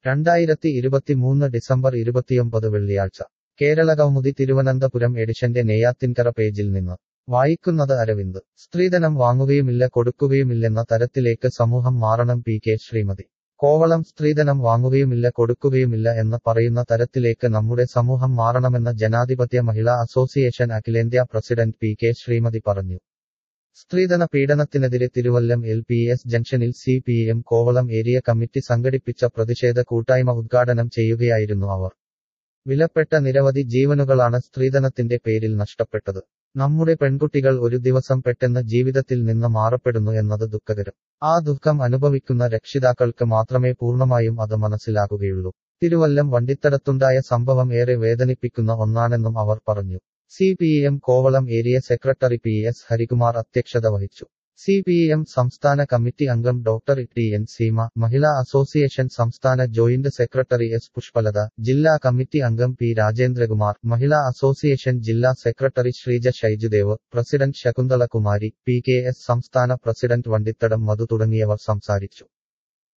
രണ്ടായിരത്തി ഇരുപത്തിമൂന്ന് ഡിസംബർ ഇരുപത്തിയൊമ്പത് വെള്ളിയാഴ്ച കേരള കൗമുദി തിരുവനന്തപുരം എഡിഷന്റെ നെയ്യാത്തിൻകര പേജിൽ നിന്ന് വായിക്കുന്നത് അരവിന്ദ് സ്ത്രീധനം വാങ്ങുകയുമില്ല കൊടുക്കുകയുമില്ലെന്ന തരത്തിലേക്ക് സമൂഹം മാറണം പി കെ ശ്രീമതി കോവളം സ്ത്രീധനം വാങ്ങുകയുമില്ല കൊടുക്കുകയുമില്ല എന്ന് പറയുന്ന തരത്തിലേക്ക് നമ്മുടെ സമൂഹം മാറണമെന്ന് ജനാധിപത്യ മഹിളാ അസോസിയേഷൻ അഖിലേന്ത്യാ പ്രസിഡന്റ് പി കെ ശ്രീമതി പറഞ്ഞു സ്ത്രീധന പീഡനത്തിനെതിരെ തിരുവല്ലം എൽ പി എസ് ജംഗ്ഷനിൽ C P M Kovalam area committee സംഘടിപ്പിച്ച പ്രതിഷേധ കൂട്ടായ്മ ഉദ്ഘാടനം ചെയ്യുകയായിരുന്നു അവർ വിലപ്പെട്ട നിരവധി ജീവനുകളാണ് സ്ത്രീധനത്തിന്റെ പേരിൽ നഷ്ടപ്പെട്ടത് നമ്മുടെ പെൺകുട്ടികൾ ഒരു ദിവസം പെട്ടെന്ന് ജീവിതത്തിൽ നിന്ന് മാറപ്പെടുന്നു എന്നത് ദുഃഖകരം ആ ദുഃഖം അനുഭവിക്കുന്ന രക്ഷിതാക്കൾക്ക് മാത്രമേ പൂർണ്ണമായും അത് മനസ്സിലാകുകയുള്ളൂ തിരുവല്ലം വണ്ടിത്തടത്തുണ്ടായ സംഭവം ഏറെ വേദനിപ്പിക്കുന്ന ഒന്നാണെന്നും അവർ പറഞ്ഞു C P M Kovalam area secretary P S Harikumar അധ്യക്ഷത വഹിച്ചു സി പി എം സംസ്ഥാന കമ്മിറ്റി അംഗം doctor T N Seema Mahila association സംസ്ഥാന ജോയിന്റ് സെക്രട്ടറി എസ് പുഷ്പലത ജില്ലാ കമ്മിറ്റി അംഗം പി രാജേന്ദ്രകുമാർ മഹിളാ അസോസിയേഷൻ ജില്ലാ secretary Sreeja Shaijudev president Sakunthala Kumari P K S സംസ്ഥാന പ്രസിഡന്റ് വണ്ടിത്തടം മധു തുടങ്ങിയവർ സംസാരിച്ചു